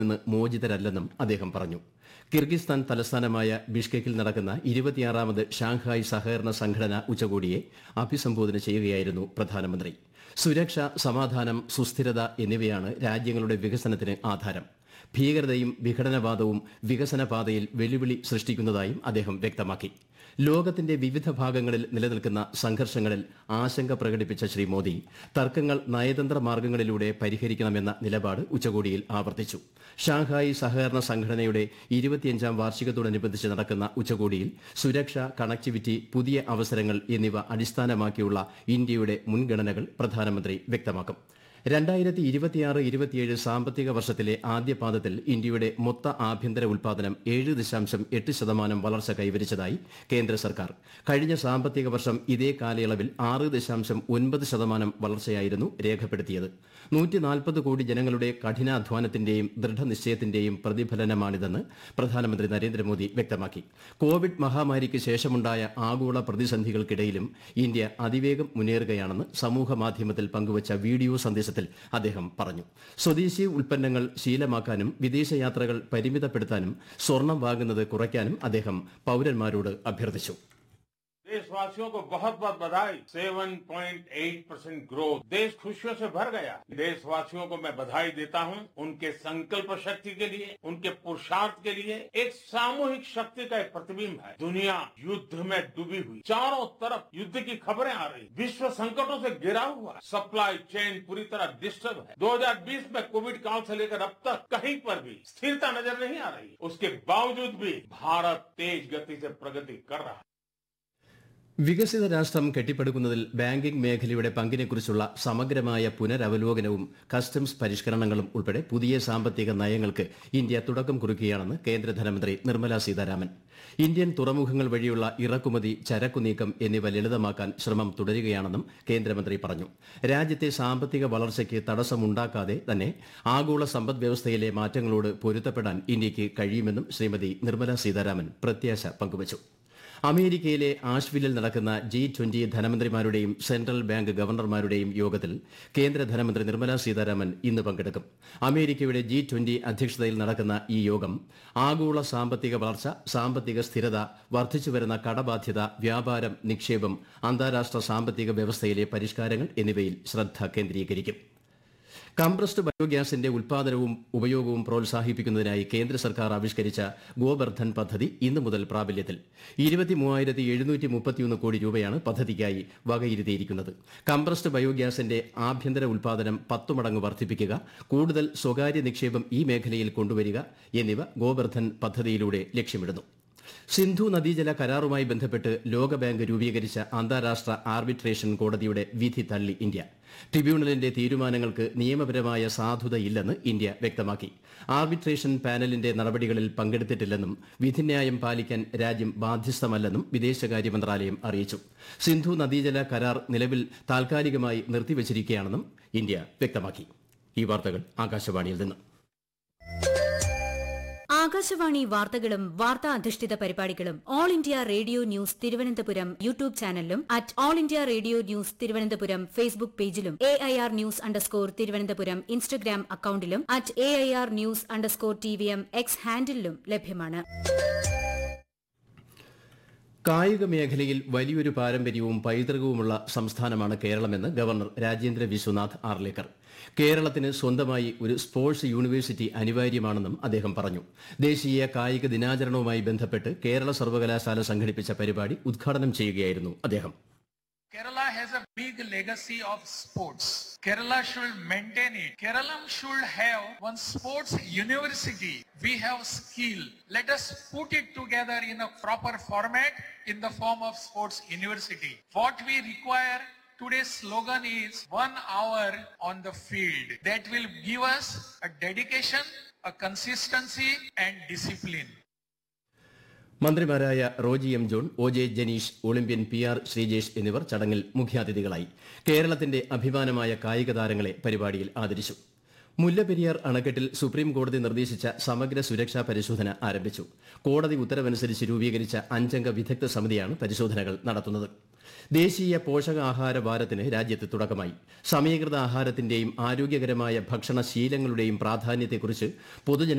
നിന്ന് മോചിതരല്ലെന്നും അദ്ദേഹം പറഞ്ഞു കിർഗിസ്ഥാൻ തലസ്ഥാനമായ ബിഷ്കെക്കിൽ നടക്കുന്ന ഇരുപത്തിയാറാമത് ഷാങ്ഹായ് സഹകരണ സംഘടന ഉച്ചകോടിയെ അഭിസംബോധന ചെയ്യുകയായിരുന്നു പ്രധാനമന്ത്രി സുരക്ഷ സമാധാനം സുസ്ഥിരത എന്നിവയാണ് രാജ്യങ്ങളുടെ വികസനത്തിന് ആധാരം ഭീകരതയും വിഘടനവാദവും വികസന പാതയിൽ വെല്ലുവിളി സൃഷ്ടിക്കുന്നതായും അദ്ദേഹം വ്യക്തമാക്കി ലോകത്തിന്റെ വിവിധ ഭാഗങ്ങളിൽ നിലനിൽക്കുന്ന സംഘർഷങ്ങളിൽ ആശങ്ക പ്രകടിപ്പിച്ച ശ്രീ മോദി തർക്കങ്ങൾ നയതന്ത്ര മാർഗങ്ങളിലൂടെ പരിഹരിക്കണമെന്ന നിലപാട് ഉച്ചകോടിയിൽ ആവർത്തിച്ചു ഷാങ്ഹായ് സഹകരണ സംഘടനയുടെ ഇരുപത്തിയഞ്ചാം വാർഷികത്തോടനുബന്ധിച്ച് നടക്കുന്ന ഉച്ചകോടിയിൽ സുരക്ഷ കണക്ടിവിറ്റി പുതിയ അവസരങ്ങൾ എന്നിവ അടിസ്ഥാനമാക്കിയുള്ള ഇന്ത്യയുടെ മുൻഗണനകൾ പ്രധാനമന്ത്രി വ്യക്തമാക്കും രണ്ടായിരത്തി ഇരുപത്തിയാറ് ഇരുപത്തിയേഴ് സാമ്പത്തിക വർഷത്തിലെ ആദ്യ പാദത്തിൽ ഇന്ത്യയുടെ മൊത്ത ആഭ്യന്തര ഉൽപാദനം ഏഴ് ദശാംശം എട്ട് ശതമാനം വളർച്ച കൈവരിച്ചതായി കേന്ദ്ര സർക്കാർ കഴിഞ്ഞ സാമ്പത്തിക വർഷം ഇതേ കാലയളവിൽ ആറ് ദശാംശം ഒൻപത് ശതമാനം വളർച്ചയായിരുന്നു രേഖപ്പെടുത്തിയത് നൂറ്റി നാൽപ്പത് കോടി ജനങ്ങളുടെ കഠിനാധ്വാനത്തിന്റെയും ദൃഢനിശ്ചയത്തിന്റെയും പ്രതിഫലനമാണിതെന്ന് പ്രധാനമന്ത്രി നരേന്ദ്രമോദി വ്യക്തമാക്കി കോവിഡ് മഹാമാരിക്ക് ശേഷമുണ്ടായ ആഗോള പ്രതിസന്ധികൾക്കിടയിലും ഇന്ത്യ അതിവേഗം മുന്നേറുകയാണെന്ന് സമൂഹ മാധ്യമത്തിൽ പങ്കുവച്ച വീഡിയോ സന്ദേശത്തിൽ അദ്ദേഹം പറഞ്ഞു സ്വദേശി ഉൽപ്പന്നങ്ങൾ ശീലമാക്കാനും വിദേശയാത്രകൾ പരിമിതപ്പെടുത്താനും സ്വർണം വാങ്ങുന്നത് കുറയ്ക്കാനും അദ്ദേഹം പൌരന്മാരോട് അഭ്യർത്ഥിച്ചു देशवासियों को बहुत बहुत बधाई 7.8 परसेंट ग्रोथ देश खुशियों से भर गया देशवासियों को मैं बधाई देता हूं उनके संकल्प शक्ति के लिए उनके पुरुषार्थ के लिए एक सामूहिक शक्ति का एक प्रतिबिंब है दुनिया युद्ध में डूबी हुई चारों तरफ युद्ध की खबरें आ रही विश्व संकटों से घिरा हुआ है सप्लाई चेन पूरी तरह डिस्टर्ब है 2020 में कोविड काल से लेकर अब तक कहीं पर भी स्थिरता नजर नहीं आ रही उसके बावजूद भी भारत तेज गति से प्रगति कर रहा है വികസിത രാഷ്ട്രം കെട്ടിപ്പടുക്കുന്നതിൽ ബാങ്കിംഗ് മേഖലയുടെ പങ്കിനെക്കുറിച്ചുള്ള സമഗ്രമായ പുനരവലോകനവും കസ്റ്റംസ് പരിഷ്കരണങ്ങളും ഉൾപ്പെടെ പുതിയ സാമ്പത്തിക നയങ്ങൾക്ക് ഇന്ത്യ തുടക്കം കുറിക്കുകയാണെന്ന് കേന്ദ്ര ധനമന്ത്രി നിർമ്മല സീതാരാമൻ ഇന്ത്യൻ തുറമുഖങ്ങൾ വഴിയുള്ള ഇറക്കുമതി ചരക്കുനീക്കം എന്നിവ ലളിതമാക്കാൻ ശ്രമം തുടരുകയാണെന്നും കേന്ദ്രമന്ത്രി പറഞ്ഞു രാജ്യത്തെ സാമ്പത്തിക വളർച്ചയ്ക്ക് തടസ്സമുണ്ടാക്കാതെ തന്നെ ആഗോള സമ്പദ് വ്യവസ്ഥയിലെ മാറ്റങ്ങളോട് പൊരുത്തപ്പെടാൻ ഇന്ത്യയ്ക്ക് കഴിയുമെന്നും ശ്രീമതി നിർമ്മല സീതാരാമൻ പ്രത്യാശ പങ്കുവച്ചു അമേരിക്കയിലെ ആഷ്വില്ലിൽ നടക്കുന്ന ജി ട്വന്റി ധനമന്ത്രിമാരുടെയും സെൻട്രൽ ബാങ്ക് ഗവർണർമാരുടെയും യോഗത്തിൽ കേന്ദ്ര ധനമന്ത്രി നിർമ്മല സീതാരാമൻ ഇന്ന് പങ്കെടുക്കും അമേരിക്കയുടെ ജി ട്വന്റി അധ്യക്ഷതയിൽ നടക്കുന്ന ഈ യോഗം ആഗോള സാമ്പത്തിക വളർച്ച സാമ്പത്തിക സ്ഥിരത വർദ്ധിച്ചുവരുന്ന കടബാധ്യത വ്യാപാരം നിക്ഷേപം അന്താരാഷ്ട്ര സാമ്പത്തിക വ്യവസ്ഥയിലെ പരിഷ്കാരങ്ങൾ എന്നിവയിൽ ശ്രദ്ധ കേന്ദ്രീകരിക്കും കംപ്രസ്ഡ് ബയോഗ്യാസിന്റെ ഉൽപാദനവും ഉപയോഗവും പ്രോത്സാഹിപ്പിക്കുന്നതിനായി കേന്ദ്ര സർക്കാർ ആവിഷ്കരിച്ച ഗോബർദ്ധൻ പദ്ധതി ഇന്ന് മുതൽ പ്രാബല്യത്തിൽ ഇരുപത്തിമൂവായിരത്തി എഴുന്നൂറ്റി മുപ്പത്തിയൊന്ന് കോടി രൂപയാണ് പദ്ധതിക്കായി വകയിരുത്തിയിരിക്കുന്നത് കംപ്രസ്ഡ് ബയോഗ്യാസിന്റെ ആഭ്യന്തര ഉൽപാദനം പത്തു മടങ്ങ് വർദ്ധിപ്പിക്കുക കൂടുതൽ സ്വകാര്യ നിക്ഷേപം ഈ മേഖലയിൽ കൊണ്ടുവരിക എന്നിവ ഗോബർദ്ധൻ പദ്ധതിയിലൂടെ ലക്ഷ്യമിടുന്നു സിന്ധു നദീജല കരാറുമായി ബന്ധപ്പെട്ട് ലോകബാങ്ക് രൂപീകരിച്ച അന്താരാഷ്ട്ര ആർബിട്രേഷൻ കോടതിയുടെ വിധി തള്ളി ഇന്ത്യ ട്രിബ്യൂണലിന്റെ തീരുമാനങ്ങൾക്ക് നിയമപരമായ സാധുതയില്ലെന്ന് ഇന്ത്യ വ്യക്തമാക്കി ആർബിട്രേഷൻ പാനലിന്റെ നടപടികളിൽ പങ്കെടുത്തിട്ടില്ലെന്നും വിധിന്യായം പാലിക്കാൻ രാജ്യം ബാധ്യസ്ഥമല്ലെന്നും വിദേശകാര്യ മന്ത്രാലയം അറിയിച്ചു സിന്ധു നദീജല കരാർ നിലവിൽ താൽക്കാലികമായി നിർത്തിവച്ചിരിക്കുകയാണെന്നും ഇന്ത്യ വ്യക്തമാക്കി ഈ വാർത്തകൾ ആകാശവാണിയിൽ നിന്ന് ആകാശവാണി വാർത്തകളും വാർത്താ അധിഷ്ഠിത പരിപാടികളും all India radio news Thiruvananthapuram YouTube ചാനലിലും at all India radio news Thiruvananthapuram Facebook പേജിലും A I R news underscore Thiruvananthapuram Instagram അക്കൌണ്ടിലും at A I R news underscore T V M X ഹാൻഡിലും ലഭ്യമാണ് കായിക മേഖലയിൽ വലിയൊരു പാരമ്പര്യവും പൈതൃകവുമുള്ള സംസ്ഥാനമാണ് കേരളമെന്ന് ഗവർണർ രാജേന്ദ്ര വിശ്വനാഥ് ആർലേക്കർ കേരളത്തിന് സ്വന്തമായി ഒരു സ്പോർട്സ് യൂണിവേഴ്സിറ്റി അനിവാര്യമാണെന്നും അദ്ദേഹം പറഞ്ഞു ദേശീയ കായിക ദിനാചരണവുമായി ബന്ധപ്പെട്ട് കേരള സർവകലാശാല സംഘടിപ്പിച്ച പരിപാടി ഉദ്ഘാടനം ചെയ്യുകയായിരുന്നു അദ്ദേഹം Kerala has a big legacy of sports. Kerala should maintain it. Kerala should have one sports university. We have skill. Let us put it together in a proper format in the form of sports university. What we require Today's slogan is one hour on the field. That will give us a dedication, a consistency and discipline. മന്ത്രിമാരായ Roji M John O J Janeesh olympian P R Sreejesh എന്നിവർ ചടങ്ങിൽ മുഖ്യാതിഥികളായി കേരളത്തിന്റെ അഭിമാനമായ കായിക താരങ്ങളെ പരിപാടിയിൽ ആദരിച്ചു മുല്ലപ്പെരിയാർ അണക്കെട്ടിൽ സുപ്രീം കോടതി നിർദ്ദേശിച്ച സമഗ്ര സുരക്ഷാ പരിശോധന ആരംഭിച്ചു കോടതി ഉത്തരവനുസരിച്ച് രൂപീകരിച്ച അഞ്ചംഗ വിദഗ്ധ സമിതിയാണ് പരിശോധനകൾ നടത്തുന്നത് ദേശീയ പോഷകാഹാര വാരത്തിന് രാജ്യത്ത് തുടക്കമായി സമീകൃത ആഹാരത്തിന്റെയും ആരോഗ്യകരമായ ഭക്ഷണശീലങ്ങളുടെയും പ്രാധാന്യത്തെക്കുറിച്ച് പൊതുജന